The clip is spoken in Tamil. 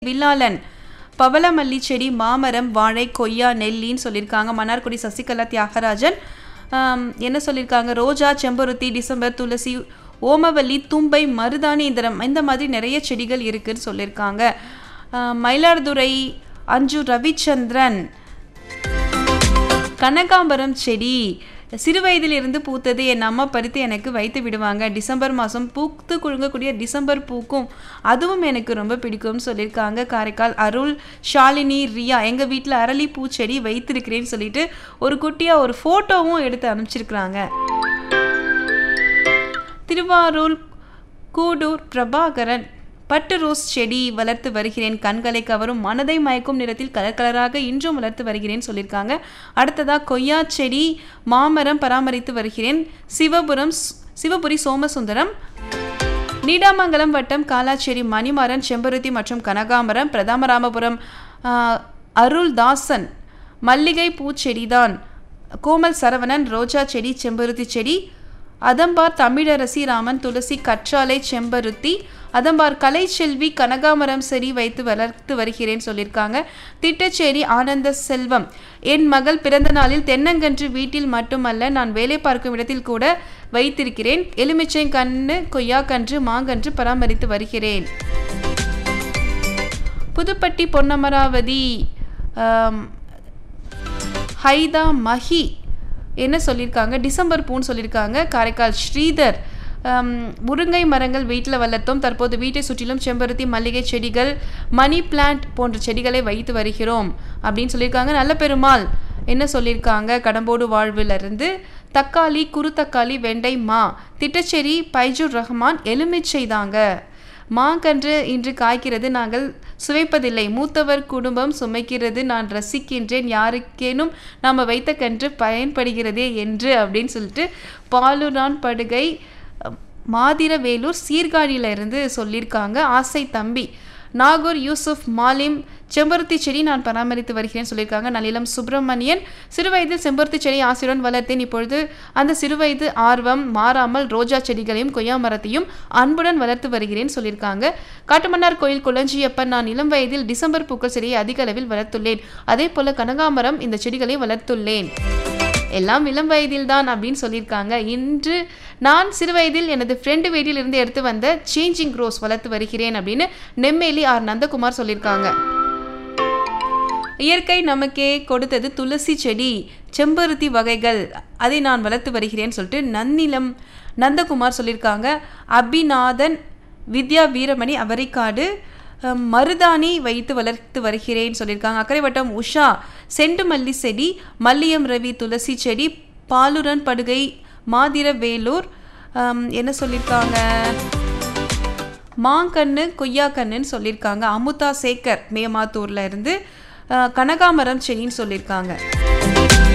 வில்லாளன் பவளமல்லி செடி மாமரம் வாழை கொய்யா நெல்லின்னு சொல்லியிருக்காங்க மன்னார்குடி சசிகலா தியாகராஜன் ஆம், என்ன சொல்லியிருக்காங்க ரோஜா செம்பருத்தி டிசம்பர் துளசி ஓமவல்லி தும்பை மருதாணி இந்த இந்த மாதிரி நிறைய செடிகள் இருக்குன்னு சொல்லியிருக்காங்க ஆ, மயிலாடுதுறை அஞ்சு ரவிச்சந்திரன் கனகாம்பரம் செடி சிறு வயதிலிருந்து பூத்தது என் அம்மா பறித்து எனக்கு வைத்து விடுவாங்க டிசம்பர் மாதம் பூத்து குலுங்கக்கூடிய டிசம்பர் பூக்கும் அதுவும் எனக்கு ரொம்ப பிடிக்கும்னு சொல்லியிருக்காங்க காரைக்கால் அருள் ஷாலினி ரியா எங்கள் வீட்டில் அரளி பூச்செடி வைத்திருக்கிறேன்னு சொல்லிட்டு ஒரு குட்டியாக ஒரு ஃபோட்டோவும் எடுத்து அனுப்பிச்சிருக்கிறாங்க திருவாரூர் கூடூர் பிரபாகரன் பட்டு ரோஸ் செடி வளர்த்து வருகிறேன் கண்களை கவரும் மனதை மயக்கும் நிறத்தில் கலர் கலராக இன்றும் வளர்த்து வருகிறேன் சொல்லியிருக்காங்க அடுத்ததா கொய்யா செடி மாமரம் பராமரித்து வருகிறேன் சிவபுரம் ஸ்- சிவபுரி சோமசுந்தரம் நீடாமங்கலம் வட்டம் காலாச்சேரி மணிமாறன் செம்பருத்தி மற்றும் கனகாம்பரம் பிரதாமராமபுரம் ஆ, அருள்தாசன் மல்லிகை பூச்செடிதான் கோமல் சரவணன் ரோஜா செடி செம்பருத்தி செடி அதம்பார் தமிழரசி ராமன் துளசி கற்றாழை செம்பருத்தி அதம்பார் கலைச்செல்வி கனகாமரம் செடி வைத்து வளர்த்து வருகிறேன் சொல்லியிருக்காங்க திட்டச்சேரி ஆனந்த செல்வம் என் மகள் பிறந்த நாளில் தென்னங்கன்று வீட்டில் மட்டுமல்ல நான் வேலை பார்க்கும் இடத்தில் கூட வைத்திருக்கிறேன் எலுமிச்சை கன்று கொய்யாக்கன்று மாங்கன்று பராமரித்து வருகிறேன் புதுப்பட்டி பொன்னமராவதி ஆம், ஹைதா மஹி என்ன சொல்லியிருக்காங்க டிசம்பர் பூன்னு சொல்லியிருக்காங்க காரைக்கால் ஸ்ரீதர் ஆம், முருங்கை மரங்கள் வீட்டில் வளர்த்தோம் தற்போது வீட்டை சுற்றிலும் செம்பருத்தி மல்லிகை செடிகள் மணி பிளான்ட் போன்ற செடிகளை வைத்து வருகிறோம் அப்படின்னு சொல்லியிருக்காங்க நல்ல பெருமாள் என்ன சொல்லியிருக்காங்க கடம்போடு வாழ்விலிருந்து தக்காளி குருத்தக்காளி வெண்டை மா திட்டச்சேரி பைஜுர் ரஹ்மான் எலுமிச்சை தாங்க மாங்கன்று இன்று காய்க்கிறது நாங்கள் சுவைப்பதில்லை மூத்தவர் குடும்பம் சுமைக்கிறது நான் ரசிக்கின்றேன் யாருக்கேனும் நாம் வைத்த கன்று பயன்படுகிறதே என்று அப்படின்னு சொல்லிட்டு பாலுரான் படுகை அஹ், மாதிரவேலூர் சீர்காழியில இருந்து சொல்லியிருக்காங்க ஆசை தம்பி நாகூர் யூசுப் மாலிம் செம்பருத்தி செடி நான் பராமரித்து வருகிறேன் சொல்லியிருக்காங்க நலிலம் சுப்பிரமணியன் சிறுவயதில் செம்பருத்தி செடி ஆசையுடன் வளர்த்தேன் இப்பொழுது அந்த சிறுவயது ஆர்வம் மாறாமல் ரோஜா செடிகளையும் கொய்யா மரத்தையும் அன்புடன் வளர்த்து வருகிறேன் சொல்லியிருக்காங்க காட்டுமன்னார் கோயில் குளஞ்சியப்பன் நான் இளம் வயதில் டிசம்பர் பூக்கள் செடியை அதிக அளவில் வளர்த்துள்ளேன் அதே போல கனகாமரம் இந்த செடிகளை வளர்த்துள்ளேன் எல்லாம் இளம் வயதில் தான் அப்படின்னு சொல்லியிருக்காங்க இன்று நான் சிறு வயதில் எனது ஃப்ரெண்டு வீட்டில் இருந்து எடுத்து வந்த சேஞ்சிங் ரோஸ் வளர்த்து வருகிறேன் அப்படின்னு நெம்மேலி ஆர் நந்தகுமார் சொல்லியிருக்காங்க இயற்கை நமக்கே கொடுத்தது துளசி செடி செம்பருத்தி வகைகள் அதை நான் வளர்த்து வருகிறேன்னு சொல்லிட்டு நன்னிலம் நந்தகுமார் சொல்லியிருக்காங்க அபிநாதன் வித்யா வீரமணி அவரைக்காடு அஹ், மருதாணி வைத்து வளர்த்து வருகிறேன் சொல்லியிருக்காங்க அக்கரை வட்டம் உஷா செண்டு மல்லி செடி மல்லியம் ரவி துளசி செடி பாலுரன் படுகை மாதிர வேலூர் அம், என்ன சொல்லியிருக்காங்க மாங்கன்று கொய்யாக்கன்னுன்னு சொல்லியிருக்காங்க அமுதா சேகர் மேமாத்தூர்ல இருந்து அஹ், கனகாமரம் செடின்னு சொல்லியிருக்காங்க